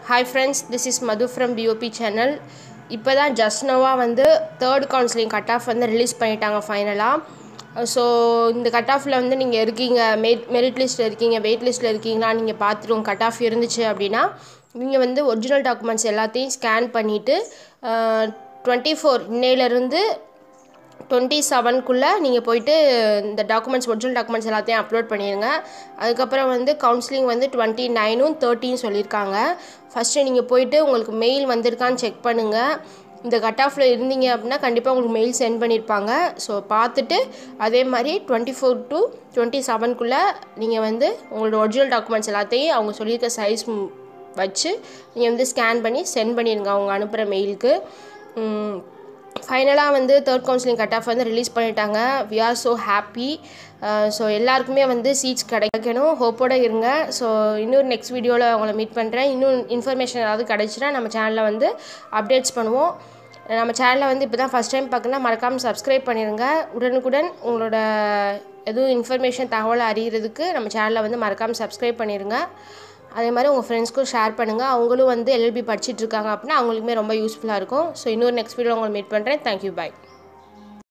hi friends this is Madhu from POP channel இப்போ தான் just நோவாக வந்து தேர்ட் கவுன்சிலிங் கட் ஆஃப் வந்து ரிலீஸ் பண்ணிட்டாங்க ஃபைனலாக ஸோ இந்த கட் ஆஃபில் வந்து நீங்கள் இருக்கீங்க மெரிட் மெரிட் லிஸ்ட்டில் இருக்கீங்க வெயிட் லிஸ்ட்டில் இருக்கீங்களா நீங்கள் பார்த்துட்டு உங்கள் கட் ஆஃப் இருந்துச்சு அப்படின்னா நீங்கள் வந்து ஒரிஜினல் டாக்குமெண்ட்ஸ் எல்லாத்தையும் ஸ்கேன் பண்ணிவிட்டு டுவெண்ட்டி ஃபோர் இன்னையிலேருந்து டுவெண்ட்டி செவனுக்குள்ளே நீங்கள் போயிட்டு இந்த டாக்குமெண்ட்ஸ் ஒரிஜினல் டாக்குமெண்ட்ஸ் எல்லாத்தையும் அப்லோட் பண்ணிடுங்க அதுக்கப்புறம் வந்து கவுன்சிலிங் வந்து டுவெண்ட்டி நைனும் தேர்ட்டின்னு சொல்லியிருக்காங்க ஃபஸ்ட்டு நீங்கள் போயிட்டு உங்களுக்கு மெயில் வந்திருக்கான்னு செக் பண்ணுங்கள் இந்த கட் ஆஃபில் இருந்தீங்க அப்படின்னா கண்டிப்பாக உங்களுக்கு மெயில் சென்ட் பண்ணியிருப்பாங்க ஸோ பார்த்துட்டு அதே மாதிரி டுவெண்ட்டி ஃபோர் டு டுவெண்ட்டி செவனுக்குள்ளே நீங்கள் வந்து உங்களோட ஒரிஜினல் டாக்குமெண்ட்ஸ் எல்லாத்தையும் அவங்க சொல்லியிருக்க சைஸ் வச்சு நீங்கள் வந்து ஸ்கேன் பண்ணி சென்ட் பண்ணிடுங்க அவங்க அனுப்புகிற மெயிலுக்கு ஃபைனலாக வந்து தேர்ட் கவுன்சிலிங் கட் ஆஃப் வந்து ரிலீஸ் பண்ணிட்டாங்க we are so happy so எல்லாருக்குமே வந்து சீட்ஸ் கிடைக்கணும் ஹோப்போடு இருங்க ஸோ இன்னொரு நெக்ஸ்ட் வீடியோவில் உங்களை மீட் பண்ணுறேன் இன்னும் இன்ஃபர்மேஷன் ஏதாவது கிடச்சினா நம்ம சேனலில் வந்து அப்டேட்ஸ் பண்ணுவோம் நம்ம சேனலில் வந்து இப்போ தான் ஃபஸ்ட் டைம் பார்க்கணுன்னா மறக்காமல் சப்ஸ்கிரைப் பண்ணிடுங்க உடனுக்குடன் உங்களோட எதுவும் இன்ஃபர்மேஷன் தகவல் அறிகிறதுக்கு நம்ம சேனலில் வந்து மறக்காமல் சப்ஸ்கிரைப் பண்ணிடுங்க அதே மாதிரி உங்கள் ஃப்ரெண்ட்ஸ்க்கும் ஷேர் பண்ணுங்கள் அவங்களும் வந்து எல்எல்பி படிச்சுட்டு இருக்காங்க அப்படின்னா அவங்களுக்குமே ரொம்ப யூஸ்ஃபுல்லாக இருக்கும் ஸோ இன்னொரு நெக்ஸ்ட் வீடியோ உங்களை மீட் பண்ணுறேன் தேங்க்யூ பாய்